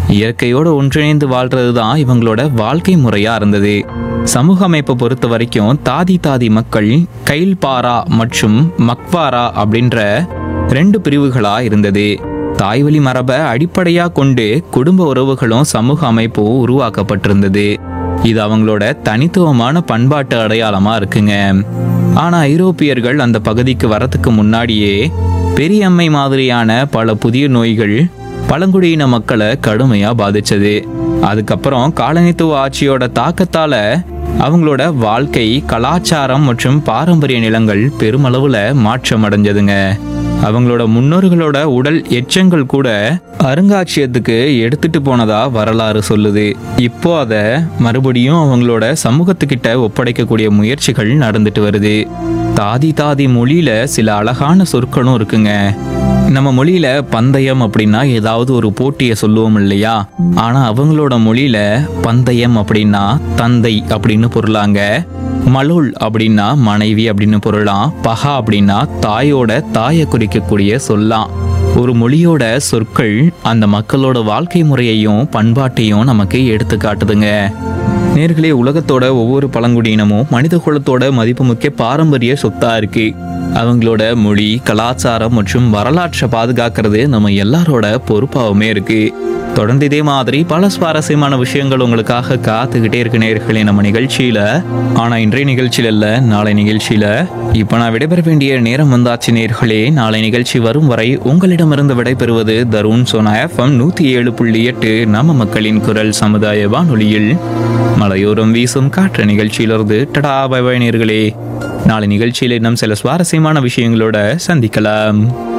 இயற்கையோடு ஒன்றிணைந்து வாழ்றது தான் இவங்களோட வாழ்க்கை முறையா இருந்தது சமூக அமைப்பை பொறுத்த வரைக்கும் தாதி தாதி மக்கள் கைல்பாரா மற்றும் மக்வாரா அப்படின்ற ரெண்டு பிரிவுகளா இருந்தது தாய்வழி மரபை அடிப்படையா கொண்டு குடும்ப உறவுகளும் சமூக அமைப்பும் உருவாக்கப்பட்டிருந்தது இது அவங்களோட தனித்துவமான பண்பாட்டு அடையாளமா இருக்குங்க ஆனா ஐரோப்பியர்கள் அந்த பகுதிக்கு வரத்துக்கு முன்னாடியே பெரியம்மை மாதிரியான பல புதிய நோய்கள் பழங்குடியின மக்களை கடுமையா பாதிச்சது அதுக்கப்புறம் காலனித்துவ ஆட்சியோட தாக்கத்தால அவங்களோட வாழ்க்கை கலாச்சாரம் மற்றும் பாரம்பரிய நிலங்கள் பெருமளவுல மாற்றம் அடைஞ்சதுங்க அவங்களோட முன்னோர்களோட உடல் எச்சங்கள் கூட அருங்காட்சியகத்துக்கு எடுத்துட்டு போனதா வரலாறு சொல்லுது இப்போ அதை மறுபடியும் அவங்களோட சமூகத்துக்கிட்ட ஒப்படைக்கக்கூடிய முயற்சிகள் நடந்துட்டு வருது தாதி தாதி மொழியில சில அழகான சொற்களும் இருக்குங்க நம்ம மொழியில பந்தயம் அப்படின்னா ஏதாவது ஒரு போட்டியை சொல்லுவோம் இல்லையா ஆனா அவங்களோட மொழியில பந்தயம் அப்படின்னா தந்தை அப்படின்னு பொருளாங்க மலுள் அப்படின்னா மனைவி அப்படின்னு பொருளாம் பகா அப்படின்னா தாயோட தாயை குறிக்கக்கூடிய சொல்லாம் ஒரு மொழியோட சொற்கள் அந்த மக்களோட வாழ்க்கை முறையையும் பண்பாட்டையும் நமக்கு எடுத்து காட்டுதுங்க நேர்களே உலகத்தோட ஒவ்வொரு பழங்குடியினமும் மனித குலத்தோட மதிப்புமிக்க பாரம்பரிய சொத்தா இருக்கு அவங்களோட மொழி கலாச்சாரம் மற்றும் வரலாற்றை பாதுகாக்கிறது நம்ம எல்லாரோட பொறுப்பாகவுமே இருக்கு தொடர்ந்து இதே மாதிரி பல சுவாரஸ்யமான விஷயங்கள் உங்களுக்காக காத்துக்கிட்டே இருக்கு நேர்களே நம்ம நிகழ்ச்சியில ஆனா இன்றைய நிகழ்ச்சியில இல்ல நாளை நிகழ்ச்சியில இப்ப நான் விடைபெற வேண்டிய நேரம் வந்தாச்சு நேர்களே நாளை நிகழ்ச்சி வரும் வரை உங்களிடமிருந்து விடைபெறுவது தருண் சோனா எஃப்எம் நூத்தி ஏழு புள்ளி எட்டு நம்ம மக்களின் குரல் சமுதாய வானொலியில் மலையோரம் வீசும் காற்று நிகழ்ச்சியிலிருந்து டடா பை பை நேர்களே நாளை நிகழ்ச்சியில் இன்னும் சில சுவாரஸ்யமான விஷயங்களோட சந்திக்கலாம்